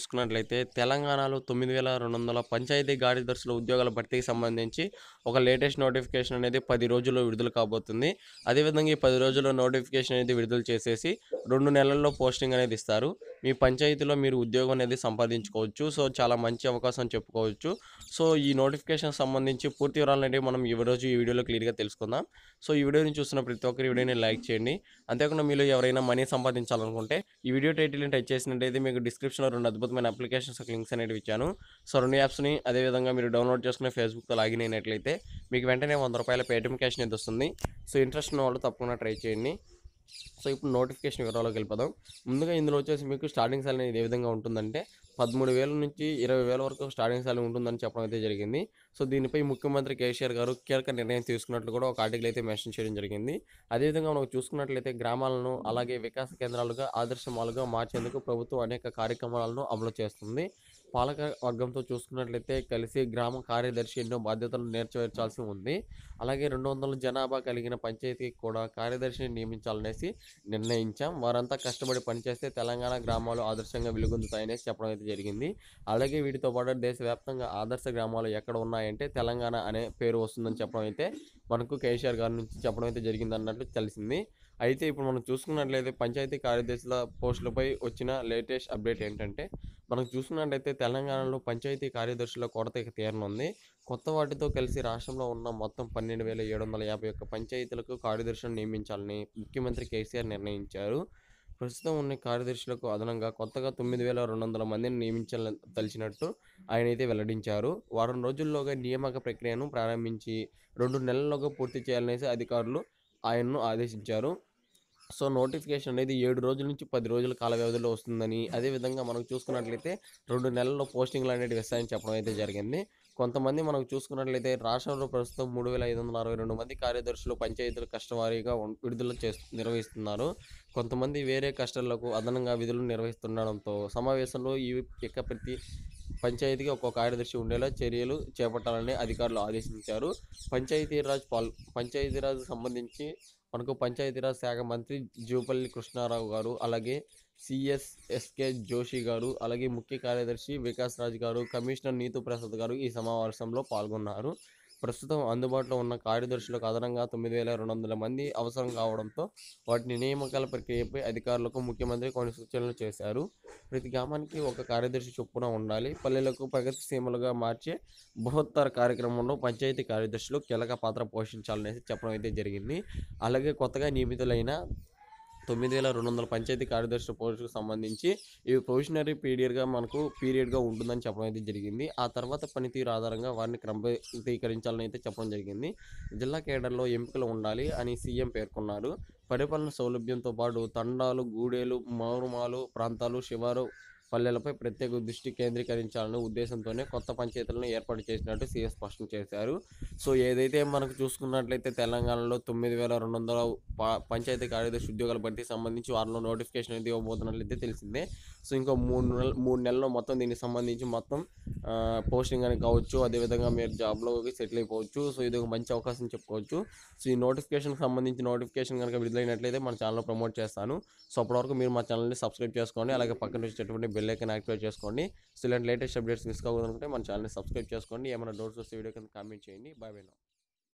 చూసుకున్నట్లయితే తెలంగాణలో తొమ్మిది వేల రెండు వందల పంచాయతీ కార్యదర్శుల ఉద్యోగాల భర్తీకి సంబంధించి ఒక లేటెస్ట్ నోటిఫికేషన్ అనేది పది రోజుల్లో విడుదల కాబోతుంది అదేవిధంగా ఈ పది రోజుల్లో నోటిఫికేషన్ అనేది విడుదల చేసేసి రెండు నెలల్లో పోస్టింగ్ అనేది ఇస్తారు మీ పంచాయతీలో మీరు ఉద్యోగం అనేది సంపాదించుకోవచ్చు సో చాలా మంచి అవకాశం చెప్పుకోవచ్చు సో ఈ నోటిఫికేషన్ సంబంధించి పూర్తి వివరాలు అనేవి మనం ఈ రోజు ఈ వీడియోలో క్లియర్గా తెలుసుకుందాం సో ఈ వీడియోని చూస్తున్న ప్రతి ఒక్కరి వీడియోని లైక్ చేయండి అంతేకాకుండా మీలో ఎవరైనా మనీ సంపాదించాలనుకుంటే ఈ వీడియో టైటిల్ని టచ్ చేసినట్టయితే మీకు డిస్క్రిప్షన్లో రెండు అద్భుతమైన అప్లికేషన్స్ లింక్స్ అనేవి ఇచ్చాను సో రెండు యాప్స్ని అదేవిధంగా మీరు డౌన్లోడ్ చేసుకుని ఫేస్బుక్తో లాగిన్ అయినట్లయితే మీకు వెంటనే వంద రూపాయల పేటిఎం క్యాష్ అనేది వస్తుంది సో ఇంట్రెస్ట్ ఉన్న వాళ్ళు తప్పకుండా ట్రై చేయండి సో ఇప్పుడు నోటిఫికేషన్ వివరాల్లోకి వెళ్ళిపోదాం ముందుగా ఇందులో వచ్చేసి మీకు స్టార్టింగ్ సాలరీ అనేది ఏ విధంగా ఉంటుందంటే పదమూడు వేల నుంచి ఇరవై వేల వరకు స్టార్టింగ్ సాలరీ ఉంటుందని చెప్పడం అయితే జరిగింది సో దీనిపై ముఖ్యమంత్రి కేసీఆర్ గారు కీలక నిర్ణయం తీసుకున్నట్లు కూడా ఒక ఆర్టికల్ అయితే మెన్షన్ చేయడం జరిగింది అదేవిధంగా మనం చూసుకున్నట్లయితే గ్రామాలను అలాగే వికాస కేంద్రాలుగా ఆదర్శమాలుగా మార్చేందుకు ప్రభుత్వం అనేక కార్యక్రమాలను అమలు చేస్తుంది పాలక వర్గంతో చూసుకున్నట్లయితే కలిసి గ్రామ కార్యదర్శి ఎన్నో బాధ్యతలను నేర్చవేర్చాల్సి ఉంది అలాగే రెండు వందల జనాభా కలిగిన పంచాయతీకి కూడా కార్యదర్శిని నియమించాలనేసి నిర్ణయించాం వారంతా కష్టపడి పనిచేస్తే తెలంగాణ గ్రామాలు ఆదర్శంగా వెలుగొందుతాయనేసి చెప్పడం అయితే జరిగింది అలాగే వీటితో పాటు దేశవ్యాప్తంగా ఆదర్శ గ్రామాలు ఎక్కడ ఉన్నాయంటే తెలంగాణ అనే పేరు వస్తుందని చెప్పడం అయితే మనకు కేసీఆర్ గారి నుంచి చెప్పడం అయితే జరిగింది అన్నట్లు తెలిసింది అయితే ఇప్పుడు మనం చూసుకున్నట్లయితే పంచాయతీ కార్యదర్శుల పోస్టులపై వచ్చిన లేటెస్ట్ అప్డేట్ ఏంటంటే మనం చూసుకున్నట్లయితే తెలంగాణలో పంచాయతీ కార్యదర్శుల కొరత ఇక తీరనుంది కొత్త వాటితో కలిసి రాష్ట్రంలో ఉన్న మొత్తం పన్నెండు వేల ఏడు వందల యాభై ఒక్క పంచాయతీలకు కార్యదర్శులను నియమించాలని ముఖ్యమంత్రి కేసీఆర్ నిర్ణయించారు ప్రస్తుతం ఉన్న కార్యదర్శులకు అదనంగా కొత్తగా తొమ్మిది వేల రెండు వందల మందిని నియమించాలని తలిచినట్టు ఆయన అయితే వెల్లడించారు వారం రోజుల్లోగా నియామక ప్రక్రియను ప్రారంభించి రెండు నెలల్లోగా పూర్తి చేయాలనేసి అధికారులు ఆయన్ను ఆదేశించారు సో నోటిఫికేషన్ అనేది ఏడు రోజుల నుంచి పది రోజుల కాల వ్యవధిలో వస్తుందని అదేవిధంగా మనం చూసుకున్నట్లయితే రెండు నెలల్లో పోస్టింగ్లు అనేవి ఇస్తాయని చెప్పడం అయితే జరిగింది కొంతమంది మనం చూసుకున్నట్లయితే రాష్ట్రంలో ప్రస్తుతం మూడు వేల ఐదు వందల అరవై రెండు మంది కార్యదర్శులు పంచాయతీలు కష్టవారీగా ఉన్- విడుదల చేస్తూ నిర్వహిస్తున్నారు కొంతమంది వేరే కష్టాలకు అదనంగా విధులు నిర్వహిస్తుండడంతో సమావేశంలో ఈ యొక్క ప్రతి పంచాయతీకి ఒక్కొక్క కార్యదర్శి ఉండేలా చర్యలు చేపట్టాలని అధికారులు ఆదేశించారు పంచాయతీరాజ్ పాల్ పంచాయతీరాజ్ సంబంధించి మనకు పంచాయతీరాజ్ శాఖ మంత్రి జూపల్లి కృష్ణారావు గారు అలాగే సిఎస్ఎస్కే జోషి గారు అలాగే ముఖ్య కార్యదర్శి వికాస్ రాజ్ గారు కమిషనర్ నీతు ప్రసాద్ గారు ఈ సమావేశంలో పాల్గొన్నారు ప్రస్తుతం అందుబాటులో ఉన్న కార్యదర్శులకు అదనంగా తొమ్మిది వేల రెండు వందల మంది అవసరం కావడంతో వాటిని నియామకాల ప్రక్రియపై అధికారులకు ముఖ్యమంత్రి కొన్ని సూచనలు చేశారు ప్రతి గ్రామానికి ఒక కార్యదర్శి చొప్పున ఉండాలి పల్లెలకు ప్రగతి సీమలుగా మార్చే బృహత్తర కార్యక్రమంలో పంచాయతీ కార్యదర్శులు కీలక పాత్ర పోషించాలనేసి చెప్పడం అయితే జరిగింది అలాగే కొత్తగా నియమితులైన తొమ్మిది వేల రెండు వందల పంచాయతీ కార్యదర్శుల పోస్టుకు సంబంధించి ఇవి ప్రొవిషనరీ పీరియడ్గా మనకు పీరియడ్గా ఉంటుందని చెప్పడం అయితే జరిగింది ఆ తర్వాత పనితీరు ఆధారంగా వారిని క్రమబద్ధీకరించాలని అయితే చెప్పడం జరిగింది జిల్లా కేడర్లో ఎంపికలు ఉండాలి అని సీఎం పేర్కొన్నారు పరిపాలన సౌలభ్యంతో పాటు తండాలు గూడేలు మౌరుమాలు ప్రాంతాలు శివారు పల్లెలపై ప్రత్యేక దృష్టి కేంద్రీకరించాలనే ఉద్దేశంతోనే కొత్త పంచాయతీలను ఏర్పాటు చేసినట్టు సీఎం స్పష్టం చేశారు సో ఏదైతే మనకు చూసుకున్నట్లయితే తెలంగాణలో తొమ్మిది వేల రెండు వందల ప- పంచాయతీ కార్యదర్శి ఉద్యోగాల భర్తీ సంబంధించి వారిలో నోటిఫికేషన్ అయితే ఇవ్వబోతున్నట్లయితే తెలిసిందే సో ఇంకో మూడు నెలలు మూడు నెలల్లో మొత్తం దీనికి సంబంధించి మొత్తం ఆ, పోస్టింగ్ అని కావచ్చు అదేవిధంగా మీరు జాబ్లోకి సెటిల్ అయిపోవచ్చు సో ఇది ఒక మంచి అవకాశం చెప్పుకోవచ్చు సో ఈ నోటిఫికేషన్కి సంబంధించి నోటిఫికేషన్ కనుక విడుదలైనట్లయితే మన ఛానల్లో ప్రమోట్ చేస్తాను సో అప్పటివరకు మీరు మా ఛానల్ని సబ్స్క్రైబ్ చేసుకోండి అలాగే పక్కన వచ్చేటటువంటి బెల్ ఐకన్ యాక్టివేట్ చేసుకోండి సో ఇలాంటి లేటెస్ట్ అప్డేట్స్ మిస్ కావాలనుకుంటే మన ఛానల్ని సబ్స్క్రైబ్ చేసుకోండి ఏమైనా డౌట్స్ వస్తే వీడియో కింద కామెంట్ చేయండి బాయ్ బై